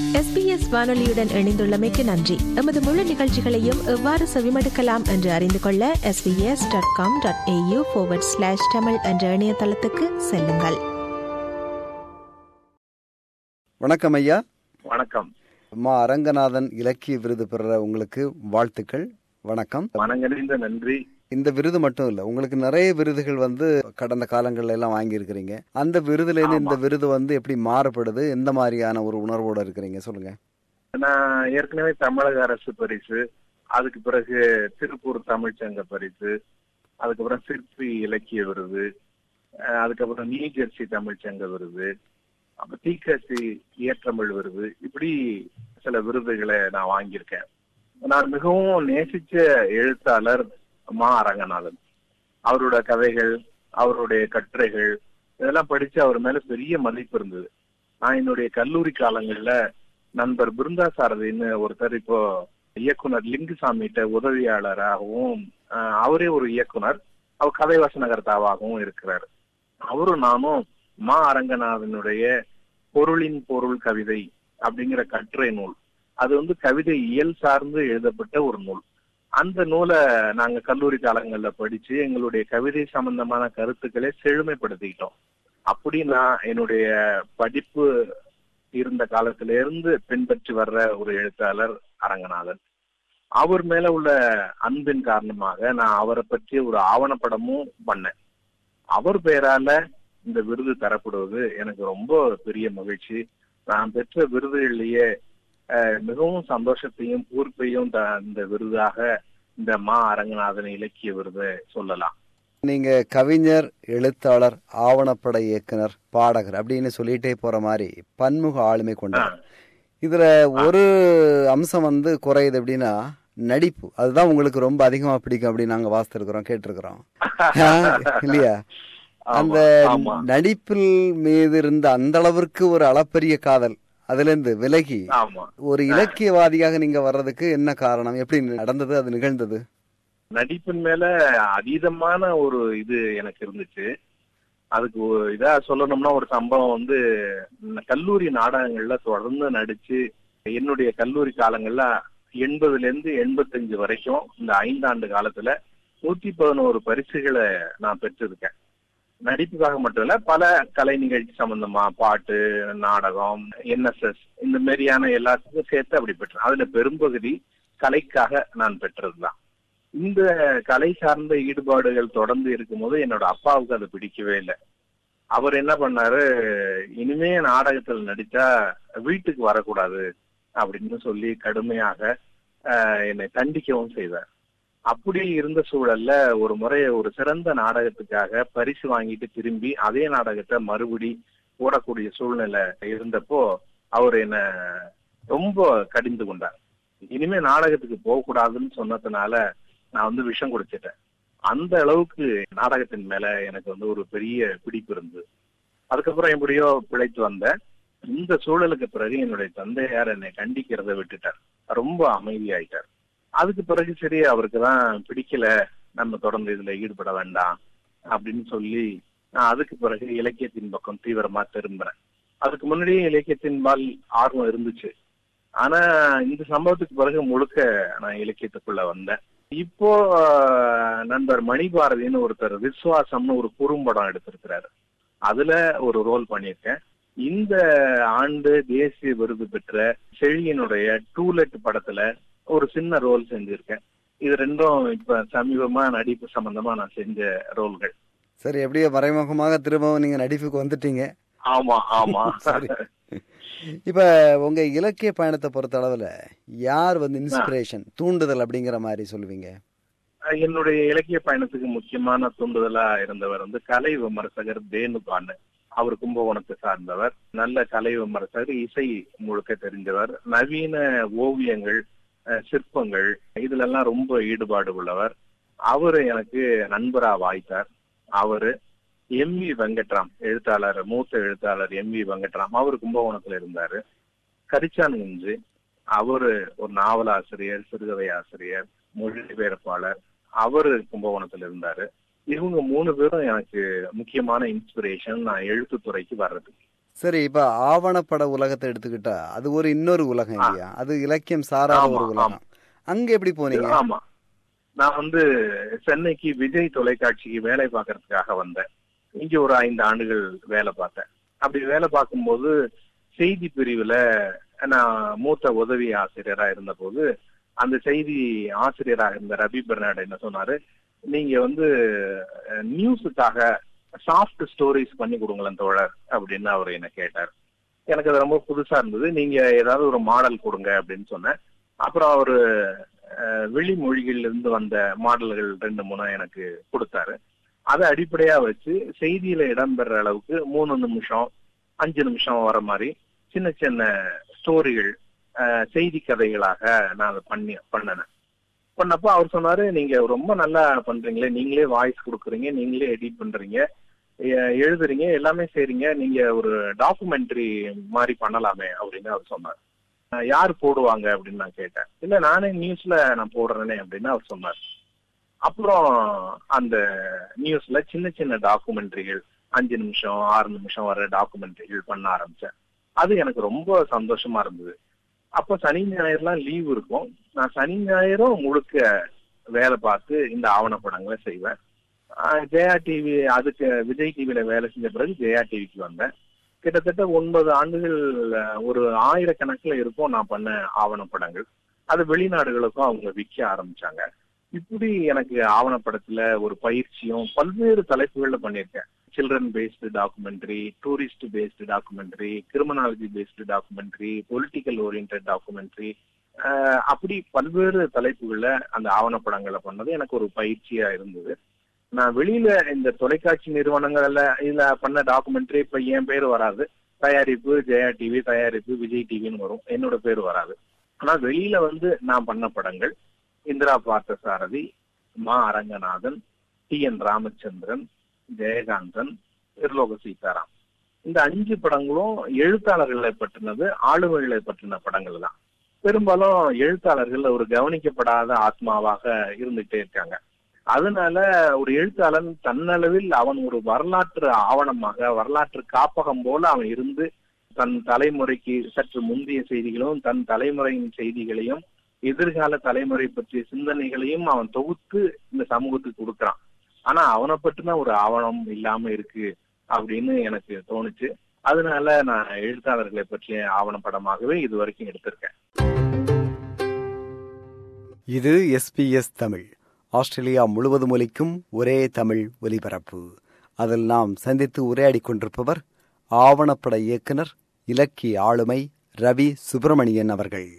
SBS வானொலியுடன் இணைந்துள்ளமைக்கு நன்றி எமது முழு நிகழ்ச்சிகளையும் எவ்வாறு செவிமடுக்கலாம் என்று அறிந்து கொள்ள SBS dot com dot AU slash Tamil என்ற இணையதளத்துக்கு செல்லுங்கள் வணக்கம் ஐயா வணக்கம் மா அரங்கநாதன் இலக்கிய விருது பெற உங்களுக்கு வாழ்த்துக்கள் வணக்கம் மனங்கணிந்த நன்றி இந்த விருது மட்டும் இல்ல உங்களுக்கு நிறைய விருதுகள் வந்து கடந்த காலங்கள்ல எல்லாம் வாங்கியிருக்கிறீங்க அந்த விருதுல இருந்து இந்த விருது வந்து எப்படி மாறுபடுது எந்த மாதிரியான ஒரு உணர்வோட இருக்கிறீங்க சொல்லுங்க நான் ஏற்கனவே தமிழக அரசு பரிசு அதுக்கு பிறகு திருப்பூர் தமிழ்ச்சங்க பரிசு அதுக்கப்புறம் சிற்பி இலக்கிய விருது அஹ் அதுக்கப்புறம் நியூ ஜெர்சி தமிழ்ச்சங்க விருது அப்ப தீக்கசி இயற்றமிழ் விருது இப்படி சில விருதுகளை நான் வாங்கியிருக்கேன் நான் மிகவும் நேசிச்ச எழுத்தாளர் மா அரங்கநாதன் அவரோட கதைகள் அவருடைய கட்டுரைகள் இதெல்லாம் படிச்சு அவர் மேல பெரிய மதிப்பு இருந்தது நான் என்னுடைய கல்லூரி காலங்கள்ல நண்பர் பிருந்தா சாரதின்னு ஒருத்தர் இப்போ இயக்குனர் லிங்குசாமிகிட்ட உதவியாளராகவும் அஹ், அவரே ஒரு இயக்குனர் அவர் கதை வசனகர்த்தாவாகவும் இருக்கிறார் அவரும் நானும் மா அரங்கநாதனுடைய பொருளின் பொருள் கவிதை அப்படிங்கிற கட்டுரை நூல் அது வந்து கவிதை இயல் சார்ந்து எழுதப்பட்ட ஒரு நூல் அந்த நூலை நாங்க கல்லூரி காலங்கள்ல படிச்சு எங்களுடைய கவிதை சம்பந்தமான கருத்துக்களை செழுமைப்படுத்திக்கிட்டோம் அப்படி நான் என்னுடைய படிப்பு இருந்த காலத்தில இருந்து பின்பற்றி வர்ற ஒரு எழுத்தாளர் அரங்கநாதன் அவர் மேல உள்ள அன்பின் காரணமாக நான் அவரை பற்றி ஒரு ஆவணப்படமும் பண்ணேன் அவர் பெயரால இந்த விருது தரப்படுவது எனக்கு ரொம்ப பெரிய மகிழ்ச்சி நான் பெற்ற விருதுகளிலேயே அஹ், மிகவும் சந்தோஷத்தையும் பூர்ப்பையும் த- இந்த விருதாக இந்த மா அரங்கநாதன் இலக்கிய விருது சொல்லலாம் நீங்க கவிஞர் எழுத்தாளர் ஆவணப்பட இயக்குனர் பாடகர் அப்படின்னு சொல்லிட்டே போற மாதிரி பன்முக ஆளுமை கொண்டவர் இதுல ஒரு அம்சம் வந்து குறையுது அப்படின்னா நடிப்பு அதுதான் உங்களுக்கு ரொம்ப அதிகமா பிடிக்கும் அப்படின்னு நாங்க வாசித்திருக்கிறோம் கேட்டிருக்கிறோம் இல்லையா அந்த ஆமா. நடிப்பில் மீது இருந்த அந்த அளவிற்கு ஒரு அளப்பரிய காதல் அதுல இருந்து விலகி ஆமா ஒரு இலக்கியவாதியாக நீங்க வர்றதுக்கு என்ன காரணம் எப்படி நடந்தது அது நிகழ்ந்தது நடிப்பின் மேல அதீதமான ஒரு இது எனக்கு இருந்துச்சு அதுக்கு ஒரு இதா சொல்லணும்னா ஒரு சம்பவம் வந்து இந்த கல்லூரி நாடகங்கள்ல தொடர்ந்து நடிச்சு என்னுடைய கல்லூரி காலங்கள்ல எண்பதுல இருந்து எண்பத்தஞ்சு வரைக்கும் இந்த ஐந்தாண்டு காலத்துல நூத்தி பதினோரு பரிசுகளை நான் பெற்றிருக்கேன் நடிப்புக்காக மட்டும் இல்ல பல கலை நிகழ்ச்சி சம்பந்தமா பாட்டு நாடகம் என்எஸ்எஸ் இந்த மாதிரியான எல்லாத்துக்கும் சேர்த்து அப்படி பெற்றேன் அதுல பெரும்பகுதி கலைக்காக நான் பெற்றதுதான் இந்த கலை சார்ந்த ஈடுபாடுகள் தொடர்ந்து இருக்கும்போது என்னோட அப்பாவுக்கு அது பிடிக்கவே இல்லை அவர் என்ன பண்ணாரு இனிமே நாடகத்தில் நடிச்சா வீட்டுக்கு வரக்கூடாது அப்படின்னு சொல்லி கடுமையாக ஆஹ், என்னை தண்டிக்கவும் செய்தார் அப்படி இருந்த சூழல்ல ஒரு முறை ஒரு சிறந்த நாடகத்துக்காக பரிசு வாங்கிட்டு திரும்பி அதே நாடகத்தை மறுபடி போடக்கூடிய சூழ்நிலை இருந்தப்போ அவர் என்ன ரொம்ப கடிந்து கொண்டார் இனிமே நாடகத்துக்கு போக கூடாதுன்னு சொன்னதுனால நான் வந்து விஷம் குடிச்சிட்டேன் அந்த அளவுக்கு நாடகத்தின் மேல எனக்கு வந்து ஒரு பெரிய பிடிப்பு இருந்தது அதுக்கப்புறம் எப்படியோ பிழைத்து வந்தேன் இந்த சூழலுக்கு பிறகு என்னுடைய தந்தையார் என்னை கண்டிக்கிறத விட்டுட்டார் ரொம்ப அமைதியாயிட்டார் அதுக்கு பிறகு சரி அவருக்கு தான் பிடிக்கல நம்ம தொடர்ந்து இதுல ஈடுபட வேண்டாம் அப்படின்னு சொல்லி நான் அதுக்கு பிறகு இலக்கியத்தின் பக்கம் தீவிரமா திரும்புறேன் அதுக்கு முன்னாடியே இலக்கியத்தின் பால் ஆர்வம் இருந்துச்சு ஆனா இந்த சம்பவத்துக்கு பிறகு முழுக்க நான் இலக்கியத்துக்குள்ள வந்தேன் இப்போ ஆஹ், நண்பர் மணிபாரதின்னு ஒருத்தர் விஸ்வாசம்னு ஒரு குறும்படம் எடுத்திருக்கிறாரு அதுல ஒரு ரோல் பண்ணியிருக்கேன் இந்த ஆண்டு தேசிய விருது பெற்ற செழியனுடைய டூலெட் படத்துல ஒரு சின்ன ரோல் செஞ்சிருக்கேன் இது ரெண்டும் இப்ப சமீபமா நடிப்பு சம்பந்தமா நான் செஞ்ச ரோல்கள் சரி எப்படியோ மறைமுகமாக திரும்பவும் நீங்க நடிப்புக்கு வந்துட்டீங்க ஆமா ஆமா சரி. இப்ப உங்க இலக்கிய பயணத்தை பொறுத்த அளவுல யார் வந்து இன்ஸ்பிரேஷன் தூண்டுதல் அப்படிங்கிற மாதிரி சொல்லுவீங்க என்னுடைய இலக்கிய பயணத்துக்கு முக்கியமான தூண்டுதலா இருந்தவர் வந்து கலை விமர்சகர் தேனுபான்னு அவர் கும்பகோணத்தை சார்ந்தவர் நல்ல கலை விமர்சகர் இசை முழுக்க தெரிஞ்சவர் நவீன ஓவியங்கள் அஹ், சிற்பங்கள் இதுல எல்லாம் ரொம்ப ஈடுபாடு உள்ளவர் அவரு எனக்கு நண்பரா வாய்த்தார் அவரு எம் வி வெங்கட்ராம் எழுத்தாளர் மூத்த எழுத்தாளர் எம் வி வெங்கட்ராம் அவர் கும்பகோணத்துல இருந்தாரு கரிச்சான் குஞ்சு அவரு ஒரு நாவலாசிரியர் சிறுகதை ஆசிரியர் மொழிபெயர்ப்பாளர் அவரு கும்பகோணத்துல இருந்தாரு இவங்க மூணு பேரும் எனக்கு முக்கியமான இன்ஸ்பிரேஷன் நான் எழுத்துத்துறைக்கு வர்றதுக்கு சரி இப்ப ஆவணப்பட உலகத்தை எடுத்துக்கிட்டா அது ஒரு இன்னொரு உலகம் இல்லையா அது இலக்கியம் சாராத ஆமா, ஒரு உலகம் அங்க எப்படி போனீங்க ஆமா நான் வந்து சென்னைக்கு விஜய் தொலைக்காட்சிக்கு வேலை பார்க்கறதுக்காக வந்தேன் இங்க ஒரு ஐந்து ஆண்டுகள் வேலை பார்த்தேன் அப்படி வேலை பார்க்கும்போது செய்தி பிரிவுல நான் மூத்த உதவி ஆசிரியரா இருந்தபோது அந்த செய்தி ஆசிரியராக இருந்த ரவி பெர்னாட் என்ன சொன்னாரு நீங்க வந்து அஹ், நியூஸுக்காக சாஃப்ட் ஸ்டோரிஸ் பண்ணி கொடுங்களேன் தோழர் அப்படின்னு அவர் என்ன கேட்டார் எனக்கு அது ரொம்ப புதுசா இருந்தது நீங்க ஏதாவது ஒரு மாடல் கொடுங்க அப்படின்னு சொன்னேன் அப்புறம் அவரு அஹ், வெளி மொழிகள்ல இருந்து வந்த மாடல்கள் ரெண்டு மூணு எனக்கு கொடுத்தாரு அதை அடிப்படையா வச்சு செய்தியில இடம்பெற அளவுக்கு மூணு நிமிஷம் அஞ்சு நிமிஷம் வர மாதிரி சின்ன சின்ன ஸ்டோரிகள் அஹ், செய்தி கதைகளாக நான் அதை பண்ணி பண்ணினேன் பண்ணப்போ அவர் சொன்னாரு நீங்க ரொம்ப நல்லா பண்றீங்களே நீங்களே வாய்ஸ் கொடுக்குறீங்க நீங்களே எடிட் பண்றீங்க எ- எழுதுறீங்க எல்லாமே செய்றீங்க நீங்க ஒரு டாக்குமெண்ட்ரி மாதிரி பண்ணலாமே அப்படின்னு அவர் சொன்னார் அஹ் யார் போடுவாங்க அப்படின்னு நான் கேட்டேன் இல்ல நானே நியூஸ்ல நான் போடுறேனே அப்படின்னு அவர் சொன்னார் அப்புறம் அந்த நியூஸ்ல சின்ன சின்ன டாக்குமெண்ட்ரிகள் அஞ்சு நிமிஷம் ஆறு நிமிஷம் வர டாக்குமெண்ட்ரிகள் பண்ண ஆரம்பிச்சேன் அது எனக்கு ரொம்ப சந்தோஷமா இருந்தது அப்ப சனி ஞாயிறுலாம் லீவ் இருக்கும் நான் சனி ஞாயிறும் முழுக்க வேலை பார்த்து இந்த ஆவணப்படங்களை செய்வேன் ஆஹ் ஜெயா டிவி அதுக்கு விஜய் டிவில வேலை செஞ்ச பிறகு ஜெயா டிவிக்கு வந்தேன் கிட்டத்தட்ட ஒன்பது ஆண்டுகள் அஹ், ஒரு ஆயிரக்கணக்குல இருக்கும் நான் பண்ண ஆவணப்படங்கள் அது வெளிநாடுகளுக்கும் அவங்க விற்க ஆரம்பிச்சாங்க இப்படி எனக்கு ஆவணப்படத்துல ஒரு பயிற்சியும் பல்வேறு தலைப்புகள்ல பண்ணியிருக்கேன் children based documentary tourist based documentary criminology based documentary political orient documentary அப்படி பல்வேறு தலைப்புகள்ல அந்த ஆவணப்படங்களை பண்ணது எனக்கு ஒரு பயிற்சியா இருந்தது நான் வெளியில இந்த தொலைக்காட்சி நிறுவனங்கள்ல இதுல பண்ண டாக்குமெண்ட்ரி இப்ப என் பேர் வராது தயாரிப்பு ஜெயா டிவி தயாரிப்பு விஜய் டிவின்னு வரும் என்னோட பேர் வராது ஆனா வெளியில வந்து நான் பண்ண படங்கள் இந்திரா பார்த்தசாரதி மா அரங்கநாதன் டி என் ராமச்சந்திரன் ஜெயகாந்தன் திருலோக சீதாராம் இந்த அஞ்சு படங்களும் எழுத்தாளர்களை பற்றினது ஆளுமைகளை பற்றின படங்கள் தான் பெரும்பாலும் எழுத்தாளர்கள் ஒரு கவனிக்கப்படாத ஆத்மாவாக இருந்துகிட்டே இருக்காங்க அதனால ஒரு எழுத்தாளன் தன்னளவில் அவன் ஒரு வரலாற்று ஆவணமாக வரலாற்று காப்பகம் போல அவன் இருந்து தன் தலைமுறைக்கு சற்று முந்தைய செய்திகளும் தன் தலைமுறையின் செய்திகளையும் எதிர்கால தலைமுறை பற்றிய சிந்தனைகளையும் அவன் தொகுத்து இந்த சமூகத்துக்கு கொடுக்கறான் ஆனா அவனை பற்றின ஒரு ஆவணம் இல்லாம இருக்கு அப்படின்னு எனக்கு தோணுச்சு அதனால நான் எழுத்தாளர்களை பற்றிய ஆவணப்படமாகவே இது வரைக்கும் எடுத்திருக்கேன் இது எஸ்பிஎஸ் தமிழ் ஆஸ்திரேலியா முழுவதும் ஒலிக்கும் ஒரே தமிழ் ஒலிபரப்பு அதில் நாம் சந்தித்து உரையாடிக் கொண்டிருப்பவர் ஆவணப்பட இயக்குனர் இலக்கிய ஆளுமை ரவி சுப்பிரமணியன் அவர்கள்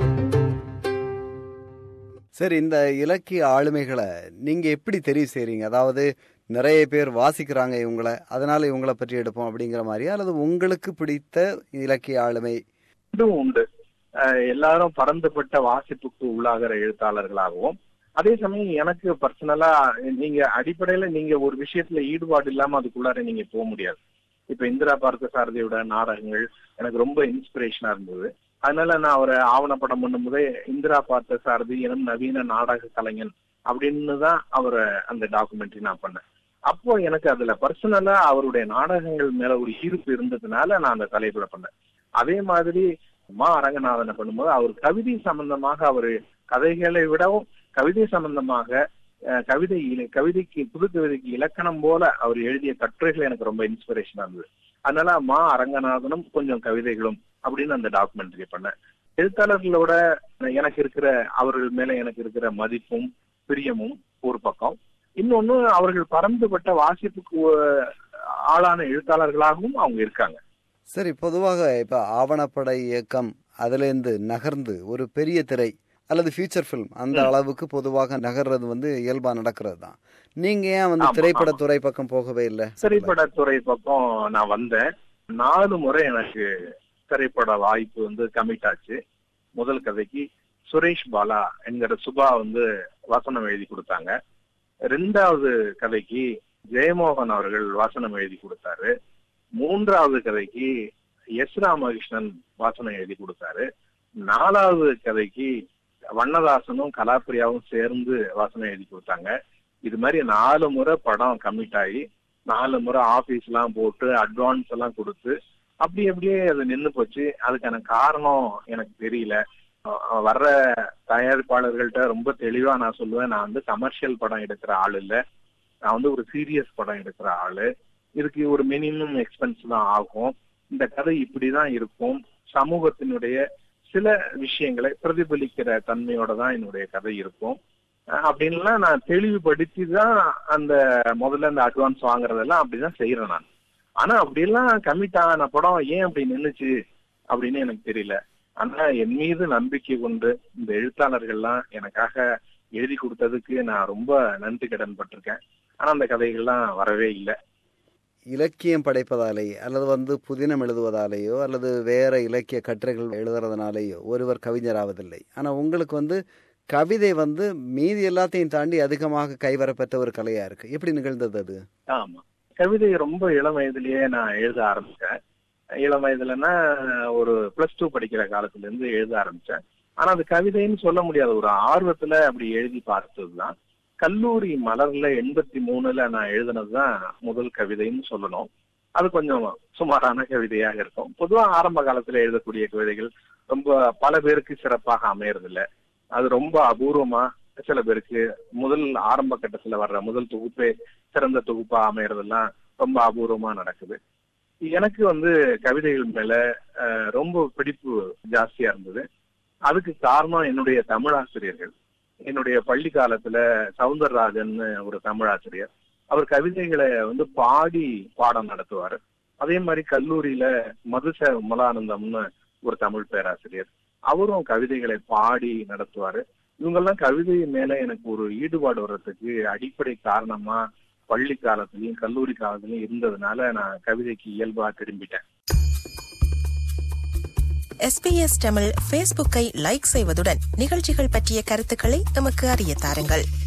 சரி இந்த இலக்கிய ஆளுமைகளை நீங்க எப்படி தெரிவு செய்றீங்க அதாவது நிறைய பேர் வாசிக்கிறாங்க இவங்கள அதனால இவங்கள பற்றி எடுப்போம் அப்படிங்கிற மாதிரியா அல்லது உங்களுக்கு பிடித்த இலக்கிய ஆளுமை இதுவும் உண்டு அஹ் எல்லாரும் பரந்துபட்ட வாசிப்புக்கு உள்ளாகிற எழுத்தாளர்களாகவும் அதே சமயம் எனக்கு பர்சனலா நீங்க அடிப்படையில நீங்க ஒரு விஷயத்துல ஈடுபாடு இல்லாம அதுக்குள்ளார நீங்க போக முடியாது இப்ப இந்திரா பார்த்த சாரதியோட நாடகங்கள் எனக்கு ரொம்ப இன்ஸ்பிரேஷனா இருந்தது அதனால நான் அவரை ஆவணப்படம் பண்ணும்போதே இந்திரா பார்த்த சாரதி எனும் நவீன நாடக கலைஞன் அப்படின்னு தான் அவரை அந்த டாக்குமெண்ட்ரி நான் பண்ணேன் அப்போ எனக்கு அதுல பர்சனலா அவருடைய நாடகங்கள் மேல ஒரு ஈர்ப்பு இருந்ததுனால நான் அந்த தலைப்புல பண்ணேன் அதே மாதிரி மா அரங்கநாதனை பண்ணும்போது அவர் கவிதை சம்பந்தமாக அவர் கதைகளை விடவும் கவிதை சம்பந்தமாக அஹ், கவிதை இல- கவிதைக்கு புது கவிதைக்கு இலக்கணம் போல அவர் எழுதிய கட்டுரைகள் எனக்கு ரொம்ப இன்ஸ்பிரேஷனா இருந்தது அதனால மா அரங்கநாதனும் கொஞ்சம் கவிதைகளும் அப்படின்னு அந்த டாக்குமெண்ட்ரி பண்ணேன் எழுத்தாளர்களோட எனக்கு இருக்கிற அவர்கள் மேல எனக்கு இருக்கிற மதிப்பும் பிரியமும் ஒரு பக்கம் இன்னொன்னு அவர்கள் பரந்துபட்ட வாசிப்புக்கு அஹ், ஆளான எழுத்தாளர்களாகவும் அவங்க இருக்காங்க சரி பொதுவாக இப்ப ஆவணப்பட இயக்கம் அதிலிருந்து நகர்ந்து ஒரு பெரிய திரை அல்லது ஃபியூச்சர் ஃபிலிம் அந்த அளவுக்கு பொதுவாக நகர்றது வந்து இயல்பா நடக்கிறது தான் நீங்க ஏன் வந்து ஆமா, திரைப்படத்துறை பக்கம் போகவே இல்லை திரைப்படத்துறை பக்கம் நான் வந்தேன் நாலு முறை எனக்கு திரைப்பட வாய்ப்பு வந்து கமிட் ஆச்சு முதல் கதைக்கு சுரேஷ் பாலா என்கிற சுபா வந்து வசனம் எழுதி கொடுத்தாங்க ரெண்டாவது கதைக்கு ஜெயமோகன் அவர்கள் வசனம் எழுதி கொடுத்தாரு மூன்றாவது கதைக்கு எஸ் ராமகிருஷ்ணன் வாசனம் எழுதி கொடுத்தாரு நாலாவது கதைக்கு வண்ணதாசனும் கலாப்பிரியாவும் சேர்ந்து வாசனம் எழுதி கொடுத்தாங்க இது மாதிரி நாலு முறை படம் கமிட் ஆகி நாலு முறை ஆபீஸ் எல்லாம் போட்டு அட்வான்ஸ் எல்லாம் கொடுத்து அப்படி அப்படியே அது நின்னு போச்சு அதுக்கான காரணம் எனக்கு தெரியல அஹ் வர்ற தயாரிப்பாளர்கள்ட்ட ரொம்ப தெளிவா நான் சொல்லுவேன் நான் வந்து கமர்ஷியல் படம் எடுக்கிற ஆள் இல்ல நான் வந்து ஒரு சீரியஸ் படம் எடுக்கிற ஆளு இதுக்கு ஒரு மினிமம் எக்ஸ்பென்ஸ் தான் ஆகும் இந்த கதை இப்படிதான் இருக்கும் சமூகத்தினுடைய சில விஷயங்களை பிரதிபலிக்கிற தன்மையோட தான் என்னுடைய கதை இருக்கும் அஹ் அப்படின்லாம் நான் தெளிவுபடுத்தி தான் அந்த முதல்ல அந்த அட்வான்ஸ் வாங்குறதெல்லாம் அப்படிதான் செய்யறேன் நான் ஆனா அப்படியெல்லாம் கமிட் ஆன படம் ஏன் அப்படி நின்னுச்சு அப்படின்னு எனக்கு தெரியல ஆனா என் மீது நம்பிக்கை கொண்டு இந்த எழுத்தாளர்கள்லாம் எனக்காக எழுதி கொடுத்ததுக்கு நான் ரொம்ப நன்றி கடன் பட்டிருக்கேன் ஆனா அந்த கதைகள்லாம் வரவே இல்லை இலக்கியம் படைப்பதாலே அல்லது வந்து புதினம் எழுதுவதாலேயோ அல்லது வேற இலக்கிய கட்டுரைகள் எழுதுறதுனாலேயோ ஒருவர் கவிஞர் ஆவதில்லை ஆனா உங்களுக்கு வந்து கவிதை வந்து மீதி எல்லாத்தையும் தாண்டி அதிகமாக கைவரப்பெற்ற ஒரு கலையா இருக்கு எப்படி நிகழ்ந்தது அது ஆமா கவிதை ரொம்ப இளம் வயதிலேயே நான் எழுத ஆரம்பிச்சேன் இளம் வயதுலன்னா ஒரு பிளஸ் டூ படிக்கிற காலத்துல இருந்து எழுத ஆரம்பிச்சேன் ஆனா அது கவிதைன்னு சொல்ல முடியாது ஒரு ஆர்வத்துல அப்படி எழுதி பார்த்ததுதான் கல்லூரி மலர்ல எண்பத்தி மூணுல நான் எழுதினதுதான் முதல் கவிதைன்னு சொல்லணும் அது கொஞ்சம் சுமாரான கவிதையாக இருக்கும் பொதுவா ஆரம்ப காலத்துல எழுதக்கூடிய கவிதைகள் ரொம்ப பல பேருக்கு சிறப்பாக அமையறதில்ல அது ரொம்ப அபூர்வமா சில பேருக்கு முதல் ஆரம்ப கட்டத்துல வர்ற முதல் தொகுப்பே சிறந்த தொகுப்பா அமையறதெல்லாம் ரொம்ப அபூர்வமா நடக்குது எனக்கு வந்து கவிதைகள் மேல அஹ், ரொம்ப பிடிப்பு ஜாஸ்தியா இருந்தது அதுக்கு காரணம் என்னுடைய தமிழாசிரியர்கள் என்னுடைய பள்ளி காலத்துல சவுந்தரராஜன் ஒரு தமிழாசிரியர் அவர் கவிதைகளை வந்து பாடி பாடம் நடத்துவாரு அதே மாதிரி கல்லூரியில மதுச விமலானந்தம்னு ஒரு தமிழ் பேராசிரியர் அவரும் கவிதைகளை பாடி நடத்துவாரு இவங்கெல்லாம் கவிதை மேல எனக்கு ஒரு ஈடுபாடு வர்றதுக்கு அடிப்படை காரணமா பள்ளி காலத்திலயும் கல்லூரி காலத்திலயும் இருந்ததுனால நான் கவிதைக்கு இயல்பா திரும்பிட்டேன் எஸ்பிஎஸ் தமிழ் ஃபேஸ்புக்கை லைக் செய்வதுடன் நிகழ்ச்சிகள் பற்றிய கருத்துக்களை எமக்கு அறிய தாருங்கள்